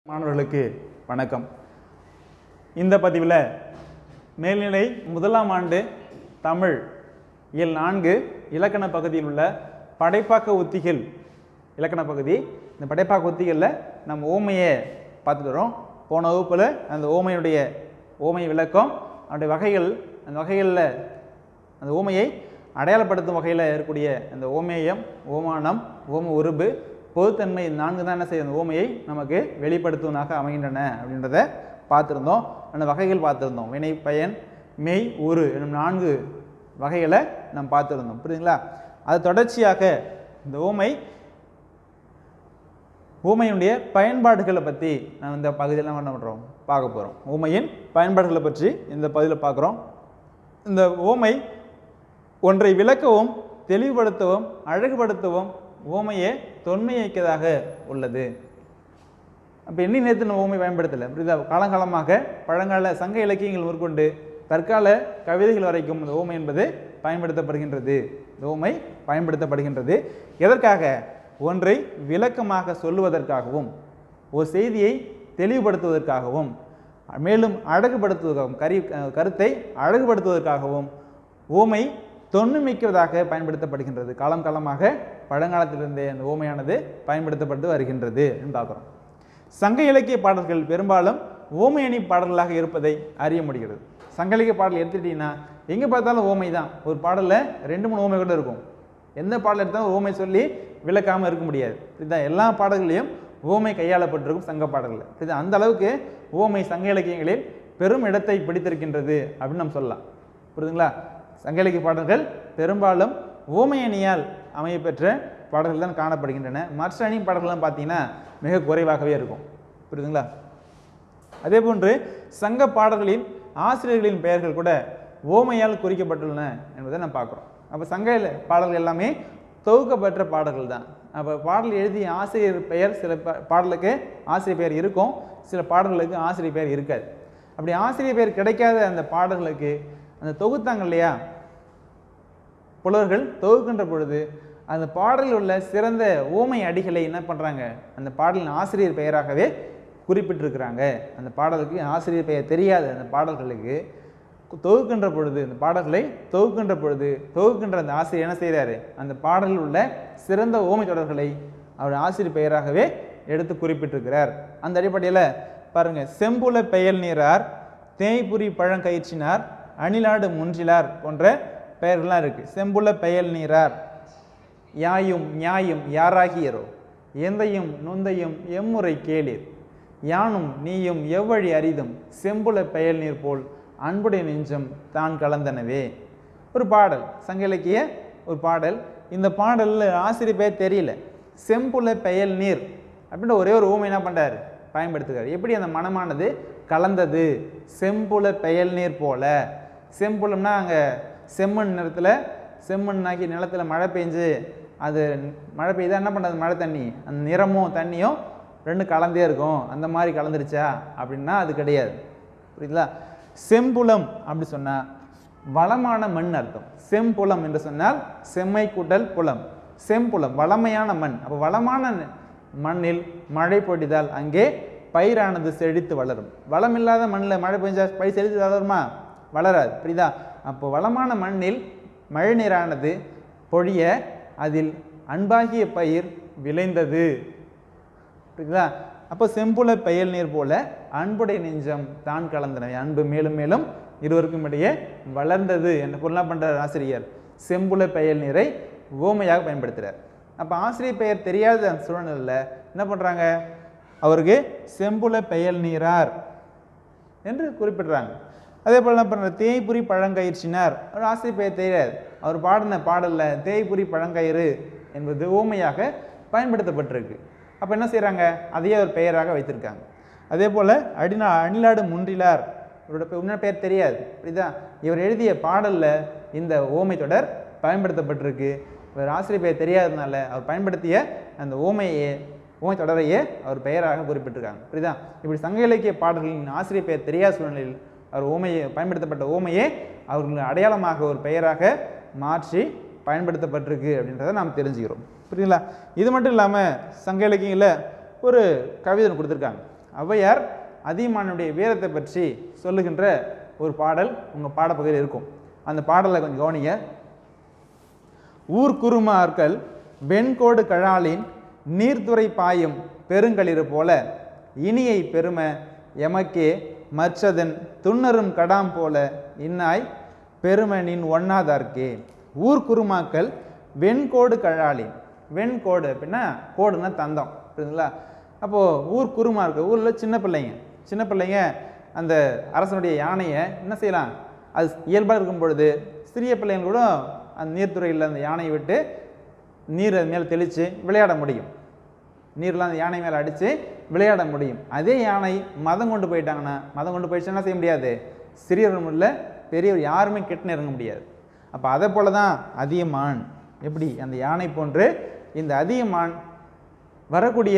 மாணவர்களுக்கு வணக்கம் இந்த பதிவில் மேல்நிலை முதலாம் ஆண்டு தமிழ் இயல் நான்கு இலக்கண பகுதியில் உள்ள படைப்பாக்க உத்திகள் இலக்கண பகுதி இந்த படைப்பாக்க உத்திகளில் நம்ம ஓமையை பார்த்துட்டு வரோம் போன வகுப்பில் அந்த ஓமையுடைய ஓமை விளக்கம் அதனுடைய வகைகள் அந்த வகைகளில் அந்த ஓமையை அடையாளப்படுத்தும் வகையில் இருக்கக்கூடிய அந்த ஓமேயம் ஓமானம் ஓம உருபு பொதுத்தன்மை இந்த நான்கு தான் என்ன செய்யும் அந்த ஓமையை நமக்கு வெளிப்படுத்துவதாக அமைகின்றன அப்படின்றத பார்த்துருந்தோம் அந்த வகைகள் பார்த்துருந்தோம் வினை பயன் மெய் உரு என்னும் நான்கு வகைகளை நாம் பார்த்துருந்தோம் புரியுதுங்களா அது தொடர்ச்சியாக இந்த ஓமை ஊமையினுடைய பயன்பாடுகளை பற்றி நான் இந்த பகுதியில் என்ன பண்ணுறோம் பார்க்க போகிறோம் ஊமையின் பயன்பாடுகளை பற்றி இந்த பகுதியில் பார்க்குறோம் இந்த ஓமை ஒன்றை விளக்கவும் தெளிவுபடுத்தவும் அழகுபடுத்தவும் ஓமையே தொன்மையைக்கதாக உள்ளது அப்போ எண்ணி நேற்று நம்ம ஓமை பயன்படுத்தலை புரியுதா காலங்காலமாக பழங்கால சங்க இலக்கியங்கள் மேற்கொண்டு தற்கால கவிதைகள் வரைக்கும் இந்த ஓமை என்பது பயன்படுத்தப்படுகின்றது இந்த ஓமை பயன்படுத்தப்படுகின்றது எதற்காக ஒன்றை விளக்கமாக சொல்லுவதற்காகவும் ஒரு செய்தியை தெளிவுபடுத்துவதற்காகவும் மேலும் அழகுபடுத்துவதற்காகவும் கரி கருத்தை அழகுபடுத்துவதற்காகவும் ஓமை தொன்மைமிக்கதாக பயன்படுத்தப்படுகின்றது காலம் காலமாக பழங்காலத்திலிருந்தே அந்த ஓமையானது பயன்படுத்தப்பட்டு வருகின்றது என்று பார்க்குறோம் சங்க இலக்கிய பாடல்கள் பெரும்பாலும் ஓமையணி பாடல்களாக இருப்பதை அறிய முடிகிறது சங்க இலக்கிய பாடல் எடுத்துட்டீங்கன்னா எங்கே பார்த்தாலும் ஓமை தான் ஒரு பாடலில் ரெண்டு மூணு ஓமை கூட இருக்கும் எந்த பாடல் எடுத்தாலும் ஓமை சொல்லி விளக்காமல் இருக்க முடியாது இதுதான் எல்லா பாடல்களையும் ஓமை கையாளப்பட்டிருக்கும் சங்க பாடல்கள் இது அந்த அளவுக்கு ஓமை சங்க இலக்கியங்களில் பெரும் இடத்தை பிடித்திருக்கின்றது அப்படின்னு நம்ம சொல்லலாம் புரியுதுங்களா சங்க இலக்கிய பாடல்கள் பெரும்பாலும் ஓமையணியால் அமையப்பெற்ற பாடல்கள் தான் காணப்படுகின்றன மற்ற அணி பாடல்கள்லாம் பார்த்தீங்கன்னா மிக குறைவாகவே இருக்கும் புரியுதுங்களா அதே போன்று சங்க பாடல்களின் ஆசிரியர்களின் பெயர்கள் கூட ஓமையால் குறிக்கப்பட்டுள்ளன என்பதை நம்ம பார்க்குறோம் அப்போ சங்க இல- பாடல்கள் எல்லாமே தொகுக்கப்பெற்ற பாடல்கள் தான் அப்போ பாடல் எழுதிய ஆசிரியர் பெயர் சில பா- பாடலுக்கு ஆசிரியர் பெயர் இருக்கும் சில பாடல்களுக்கு ஆசிரியர் பெயர் இருக்காது அப்படி ஆசிரியர் பெயர் கிடைக்காத அந்த பாடல்களுக்கு அந்த தொகுத்தாங்க இல்லையா புலவர்கள் தொகுக்கின்ற பொழுது அந்த பாடலில் உள்ள சிறந்த ஓமை அடிகளை என்ன பண்ணுறாங்க அந்த பாடலின் ஆசிரியர் பெயராகவே குறிப்பிட்டிருக்கிறாங்க அந்த பாடலுக்கு ஆசிரியர் பெயர் தெரியாத அந்த பாடல்களுக்கு தொகுக்கின்ற பொழுது அந்த பாடல்களை தொகுக்கின்ற பொழுது தொகுக்கின்ற அந்த ஆசிரியர் என்ன செய்கிறாரு அந்த பாடலில் உள்ள சிறந்த ஓமை தொடர்களை அவர் ஆசிரியர் பெயராகவே எடுத்து குறிப்பிட்டிருக்கிறார் அந்த அடிப்படையில் பாருங்க செம்புல பெயல் நீரார் தேய்புரி பழங்கயிற்றினார் அணிலாடு முன்றிலார் போன்ற பெயர்கள்லாம் இருக்கு செம்புல பெயல் நீரார் யாயும் நியாயும் யாராகியரோ எந்தையும் நொந்தையும் எம்முறை கேளீர் யானும் நீயும் எவ்வழி அரிதும் செம்புல பெயல் நீர் போல் அன்புடைய நெஞ்சம் தான் கலந்தனவே ஒரு பாடல் சங்க இலக்கிய ஒரு பாடல் இந்த பாடலில் ஆசிரியர் பெயர் தெரியல செம்புல பெயல் நீர் அப்படின்ற ஒரே ஒரு ஊமை என்ன பண்ணுறாரு பயன்படுத்துகிறார் எப்படி அந்த மனமானது கலந்தது செம்புல பெயல் நீர் போல செம்புலம்னா அங்கே செம்மண் நிறத்தில் செம்மண்ணாக்கி நிலத்தில் மழை பெஞ்சு அது மழை பெய்தா என்ன பண்ணுறது மழை தண்ணி அந்த நிறமும் தண்ணியும் ரெண்டும் கலந்தே இருக்கும் அந்த மாதிரி கலந்துருச்சா அப்படின்னா அது கிடையாது புரியுதுங்களா செம்புலம் அப்படி சொன்னால் வளமான மண் அர்த்தம் செம்புலம் என்று சொன்னால் செம்மை கூட்டல் புலம் செம்புலம் வளமையான மண் அப்போ வளமான ந- மண்ணில் மழை பொழிதால் அங்கே பயிரானது செழித்து வளரும் வளமில்லாத மண்ணில் மழை பெஞ்சா பயிர் செழித்து வளருமா வளராது புரியுதா அப்போ வளமான மண்ணில் மழை நீரானது பொழிய அதில் அன்பாகிய பயிர் விளைந்தது புரியுதா அப்போ செம்புல பெயல் நீர் போல அன்புடைய நெஞ்சம் தான் கலந்தனவை அன்பு மேலும் மேலும் இருவருக்கும் இடையே வளர்ந்தது என்று பொருளாக பண்றார் ஆசிரியர் செம்புல பெயல் நீரை ஓமையாக பயன்படுத்துகிறார் அப்போ ஆசிரியர் பெயர் தெரியாத அந்த சூழ்நிலையில் என்ன பண்ணுறாங்க அவருக்கு செம்புல பெயல் நீரார் என்று குறிப்பிடுறாங்க அதே போல் என்ன பண்ணுற தேய்புரி பழங்கயிற்றினார் அவர் ஆசிரியர் பெயர் தெரியாது அவர் பாடின பாடலில் தேய்புரி பழங்கயிறு என்பது ஊமையாக பயன்படுத்தப்பட்டிருக்கு அப்போ என்ன செய்கிறாங்க அதையே ஒரு பெயராக வைத்திருக்காங்க அதே போல் அடினா அணிலாடு முன்றிலார் இவரோட பெ- உண்மையான பெயர் தெரியாது புரியுதா இவர் எழுதிய பாடலில் இந்த ஓமை தொடர் பயன்படுத்தப்பட்டிருக்கு இவர் ஆசிரியர் பெயர் தெரியாததுனால அவர் பயன்படுத்திய அந்த ஓமையை ஓமை தொடரையே அவர் பெயராக குறிப்பிட்டிருக்காங்க புரியுதா இப்படி சங்க இலக்கிய பாடல்களின் ஆசிரியர் பெயர் தெரியாத சூழ்நிலையில் அவர் ஓமையை பயன்படுத்தப்பட்ட ஓமையே அவர்கள் அடையாளமாக ஒரு பெயராக மாற்றி பயன்படுத்தப்பட்டிருக்கு அப்படின்றத நாம் தெரிஞ்சுக்கிறோம் புரியுங்களா இது மட்டும் இல்லாமல் சங்க இலக்கியங்களில் ஒரு கவிதை ஒன்று கொடுத்துருக்காங்க ஔவையார் அதியமானுடைய வீரத்தை பற்றி சொல்லுகின்ற ஒரு பாடல் உங்கள் பாடப்பகுதியில் இருக்கும் அந்த பாடலை கொஞ்சம் கவனிங்க ஊர்க்குருமார்கள் வெண்கோடு கழாலின் நீர்த்துறை பாயும் பெருங்களிறு போல இனியை பெரும எமக்கே மற்றதன் துண்ணரும் கடாம் போல இன்னாய் பெருமனின் ஒண்ணாதார்க்கே ஊர்க்குருமாக்கள் வெண்கோடு கழாலின் வெண்கோடு அப்படின்னா கோடுன்னா தந்தம் புரியுதுங்களா அப்போது ஊர் குருமா இருக்கு ஊரில் சின்ன பிள்ளைங்க சின்ன பிள்ளைங்க அந்த அரசனுடைய யானையை என்ன செய்யலாம் அது இயல்பாக இருக்கும் பொழுது சிறிய பிள்ளைங்க கூட அந்த நீர்த்துறையில் அந்த யானையை விட்டு நீர் அது மேலே தெளித்து விளையாட முடியும் நீர்லாம் அந்த யானை மேலே அடித்து விளையாட முடியும் அதே யானை மதம் கொண்டு போயிட்டாங்கன்னா மதம் கொண்டு போயிடுச்சுன்னா என்ன செய்ய முடியாது சிறியவரும் இல்லை பெரியவர் யாருமே கிட்ட நெருங்க முடியாது அப்போ அதை போல தான் அதியமான் எப்படி அந்த யானை போன்று இந்த அதியமான் வரக்கூடிய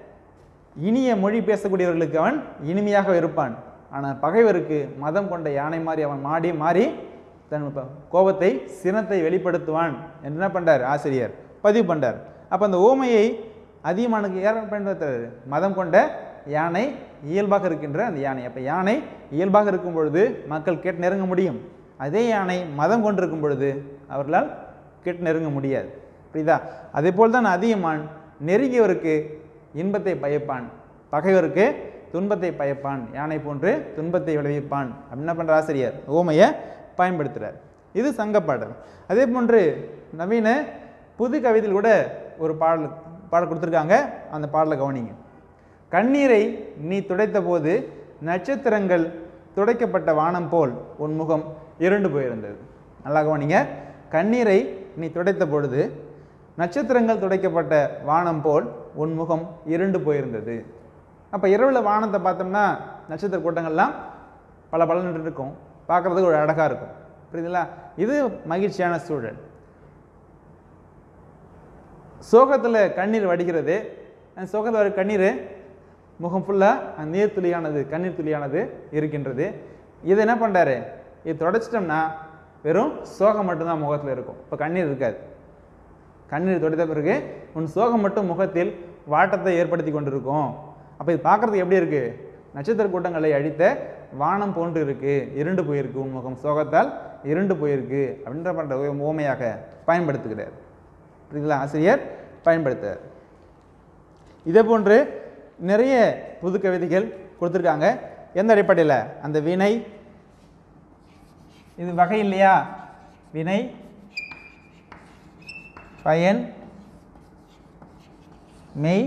இனிய மொழி பேசக்கூடியவர்களுக்கு அவன் இனிமையாக இருப்பான் ஆனால் பகைவருக்கு மதம் கொண்ட யானை மாதிரி அவன் மாடி மாறி தன் ப- கோபத்தை சினத்தை வெளிப்படுத்துவான் என்று என்ன பண்றார் ஆசிரியர் பதிவு பண்றார் அப்போ அந்த ஓமையை அதியமானுக்கு யார் பயன்படுத்துறாரு மதம் கொண்ட யானை இயல்பாக இருக்கின்ற அந்த யானை அப்போ யானை இயல்பாக இருக்கும் பொழுது மக்கள் கேட்டு நெருங்க முடியும் அதே யானை மதம் கொண்டிருக்கும் பொழுது அவர்களால் கேட்டு நெருங்க முடியாது புரியுதா அதே போல் தான் அதியமான் நெருங்கியவருக்கு இன்பத்தை பயப்பான் பகைவருக்கு துன்பத்தை பயப்பான் யானை போன்று துன்பத்தை விளைவிப்பான் அப்படின்னு என்ன பண்ற ஆசிரியர் ஓமையை பயன்படுத்துகிறார் இது சங்கப்பாடல் அதே போன்று நவீன புது கவிதையில் கூட ஒரு பாடல் பாடல் கொடுத்துருக்காங்க அந்த பாடலை கவனிங்க கண்ணீரை நீ துடைத்த போது நட்சத்திரங்கள் துடைக்கப்பட்ட வானம் போல் உன் முகம் இருண்டு போயிருந்தது நல்லா கவனிங்க கண்ணீரை நீ துடைத்த பொழுது நட்சத்திரங்கள் துடைக்கப்பட்ட வானம் போல் உன் முகம் இருண்டு போயிருந்தது அப்போ இரவில் வானத்தை பார்த்தோம்னா நட்சத்திர கூட்டங்கள்லாம் பல பலன் இருக்கும் பார்க்குறதுக்கு ஒரு அழகாக இருக்கும் புரியுதுங்களா இது மகிழ்ச்சியான சூழல் சோகத்தில் கண்ணீர் வடிகிறது அந்த சோகத்தில் வர கண்ணீர் முகம் ஃபுல்லாக நீர் துளியானது கண்ணீர் துளியானது இருக்கின்றது இதை என்ன பண்ணுறாரு இது தொடச்சிட்டோம்னா வெறும் சோகம் மட்டும்தான் முகத்தில் இருக்கும் இப்போ கண்ணீர் இருக்காது கண்ணீர் துடைத்த பிறகு உன் சோகம் மட்டும் முகத்தில் வாட்டத்தை ஏற்படுத்தி கொண்டிருக்கும் அப்போ இது பார்க்கறதுக்கு எப்படி இருக்கு நட்சத்திர கூட்டங்களை அழித்த வானம் போன்று இருக்கு இருண்டு போயிருக்கு உன் முகம் சோகத்தால் இருண்டு போயிருக்கு அப்படின்ற பண்ற ஓமையாக பயன்படுத்துகிறார் புரியுதுங்களா ஆசிரியர் பயன்படுத்துகிறார் இதே போன்று நிறைய புது கவிதைகள் கொடுத்துருக்காங்க எந்த அடிப்படையில் அந்த வினை இது வகை இல்லையா வினை பயன் மெய்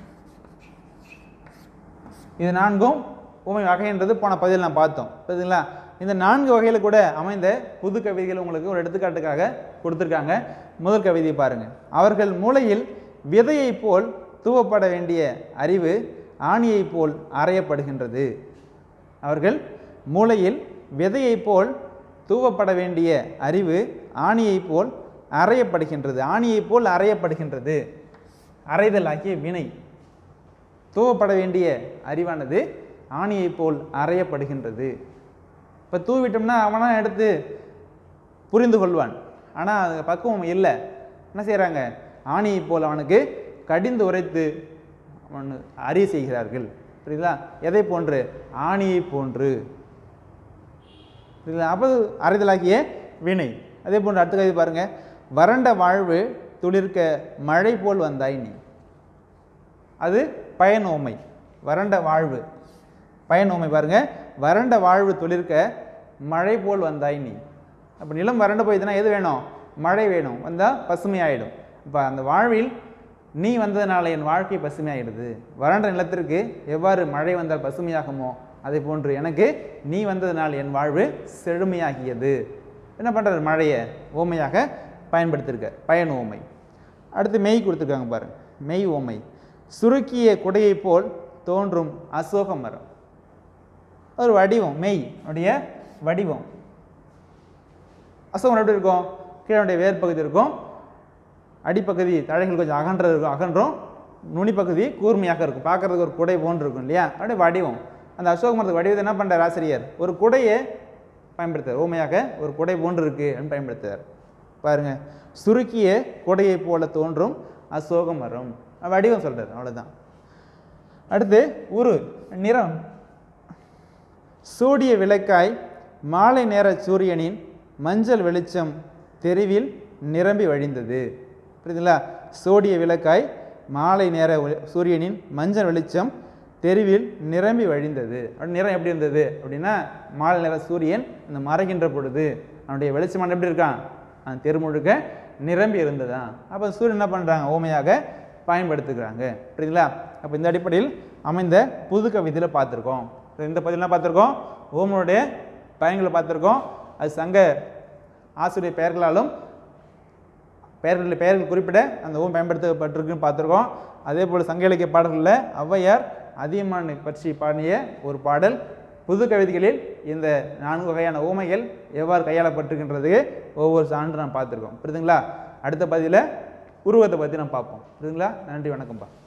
இது நான்கும் உமை வகைன்றது போன பதிவில் நான் பார்த்தோம் புரியுதுங்களா இந்த நான்கு வகையில் கூட அமைந்த புது கவிதைகள் உங்களுக்கு ஒரு எடுத்துக்காட்டுக்காக கொடுத்துருக்காங்க முதல் கவிதையை பாருங்க அவர்கள் மூளையில் விதையைப் போல் தூவப்பட வேண்டிய அறிவு ஆணியைப் போல் அறையப்படுகின்றது அவர்கள் மூளையில் விதையைப் போல் தூவப்பட வேண்டிய அறிவு ஆணியைப் போல் அறையப்படுகின்றது ஆணியைப் போல் அறையப்படுகின்றது அறைதல் ஆகிய வினை தூவப்பட வேண்டிய அறிவானது ஆணியைப் போல் அறையப்படுகின்றது இப்போ தூவிட்டோம்னா அவனா எடுத்து புரிந்து கொள்வான் ஆனால் அது பக்குவம் இல்லை என்ன செய்கிறாங்க ஆணியைப் போல் அவனுக்கு கடிந்து உரைத்து அவன் அறிய செய்கிறார்கள் புரியுதா எதை போன்று ஆணியை போன்று புரியுதா அப்போ அறிதலாகிய வினை அதே போன்று அடுத்த கவிதை பாருங்க வறண்ட வாழ்வு துளிர்க்க மழை போல் வந்தாய் நீ அது பயனோமை வறண்ட வாழ்வு பயனோமை பாருங்க வறண்ட வாழ்வு துளிர்க்க மழை போல் வந்தாய் நீ அப்போ நிலம் வறண்டு போயிடுச்சுன்னா எது வேணும் மழை வேணும் வந்தால் பசுமையாயிடும் இப்போ அந்த வாழ்வில் நீ வந்ததுனால என் வாழ்க்கை பசுமையாயிடுது வறண்ட நிலத்திற்கு எவ்வாறு மழை வந்தால் பசுமையாகுமோ அதே போன்று எனக்கு நீ வந்ததுனால் என் வாழ்வு செழுமையாகியது என்ன பண்ணுறது மழையை ஓமையாக பயன்படுத்தியிருக்க பயன் ஓமை அடுத்து மெய் கொடுத்துருக்காங்க பாருங்க மெய் ஓமை சுருக்கிய குடையைப் போல் தோன்றும் அசோக மரம் ஒரு வடிவம் மெய் உடைய வடிவம் அசோகம் எப்படி இருக்கும் கீழே வேர் பகுதி இருக்கும் அடிப்பகுதி தழைகள் கொஞ்சம் அகன்ற இருக்கும் அகன்றும் நுனிப்பகுதி கூர்மையாக இருக்கும் பார்க்கறதுக்கு ஒரு குடை போன்று இருக்கும் இல்லையா அப்படியே வடிவம் அந்த அசோக மரத்துக்கு வடிவத்தை என்ன பண்ணுறார் ஆசிரியர் ஒரு குடையை பயன்படுத்துறார் ஊமையாக ஒரு குடை போன்று இருக்கு அப்படின்னு பயன்படுத்துறார் பாருங்க சுருக்கிய குடையைப் போல தோன்றும் அசோக மரம் வடிவம் சொல்றாரு அவ்வளவுதான் அடுத்து உரு நிறம் சூடிய விளக்காய் மாலை நேர சூரியனின் மஞ்சள் வெளிச்சம் தெருவில் நிரம்பி வழிந்தது புரியுதுங்களா சோடிய விளக்காய் மாலை நேர ஒளி- சூரியனின் மஞ்சள் வெளிச்சம் தெருவில் நிரம்பி வழிந்தது அப்படி நிறம் எப்படி இருந்தது அப்படின்னா மாலை நேர சூரியன் இந்த மறைகின்ற பொழுது அவனுடைய வெளிச்சமான எப்படி இருக்கான் அந்த தெரு முழுக்க நிரம்பி இருந்ததா அப்போ சூரியன் என்ன பண்ணுறாங்க ஓமையாக பயன்படுத்துகிறாங்க புரியுதுங்களா அப்போ இந்த அடிப்படையில் அமைந்த புது கவிதையில் பார்த்துருக்கோம் இந்த பதிலாம் பார்த்துருக்கோம் ஓமனுடைய பயன்களை பார்த்துருக்கோம் அது சங்க ஆசிரியர் பெயர்களாலும் பெயர்கள் பெயர்கள் குறிப்பிட அந்த ஓம் பயன்படுத்தப்பட்டிருக்குன்னு பார்த்துருக்கோம் அதே போல் சங்க இலக்கிய பாடல்களில் ஔவையார் அதியமான் பற்றி பாடிய ஒரு பாடல் புது கவிதைகளில் இந்த நான்கு வகையான ஊமைகள் எவ்வாறு கையாளப்பட்டிருக்கின்றது ஒவ்வொரு சான்று நாம் பார்த்துருக்கோம் புரியுதுங்களா அடுத்த பதிவில் உருவத்தை பற்றி நம்ம பார்ப்போம் புரியுதுங்களா நன்றி வணக்கம்ப்பா